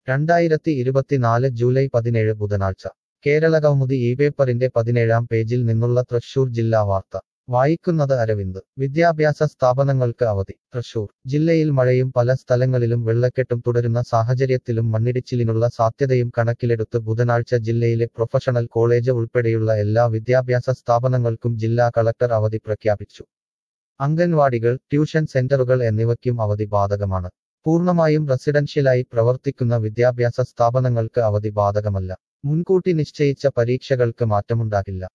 രണ്ടായിരത്തി ഇരുപത്തിനാല് ജൂലൈ പതിനേഴ് ബുധനാഴ്ച കേരളകൗമുദി ഈ പേപ്പറിന്റെ പതിനേഴാം പേജിൽ നിന്നുള്ള തൃശൂർ ജില്ലാ വാർത്ത വായിക്കുന്നത് അരവിന്ദ് വിദ്യാഭ്യാസ സ്ഥാപനങ്ങൾക്ക് അവധി തൃശൂർ ജില്ലയിൽ മഴയും പല സ്ഥലങ്ങളിലും വെള്ളക്കെട്ടും തുടരുന്ന സാഹചര്യത്തിലും മണ്ണിടിച്ചിലിനുള്ള സാധ്യതയും കണക്കിലെടുത്ത് ബുധനാഴ്ച ജില്ലയിലെ പ്രൊഫഷണൽ കോളേജ് ഉൾപ്പെടെയുള്ള എല്ലാ വിദ്യാഭ്യാസ സ്ഥാപനങ്ങൾക്കും ജില്ലാ കളക്ടർ അവധി പ്രഖ്യാപിച്ചു അംഗൻവാടികൾ ട്യൂഷൻ സെന്ററുകൾ എന്നിവയ്ക്കും അവധി ബാധകമാണ് പൂർണ്ണമായും റെസിഡൻഷ്യലായി പ്രവർത്തിക്കുന്ന വിദ്യാഭ്യാസ സ്ഥാപനങ്ങൾക്ക് അവധി ബാധകമല്ല മുൻകൂട്ടി നിശ്ചയിച്ച പരീക്ഷകൾക്ക് മാറ്റമുണ്ടാകില്ല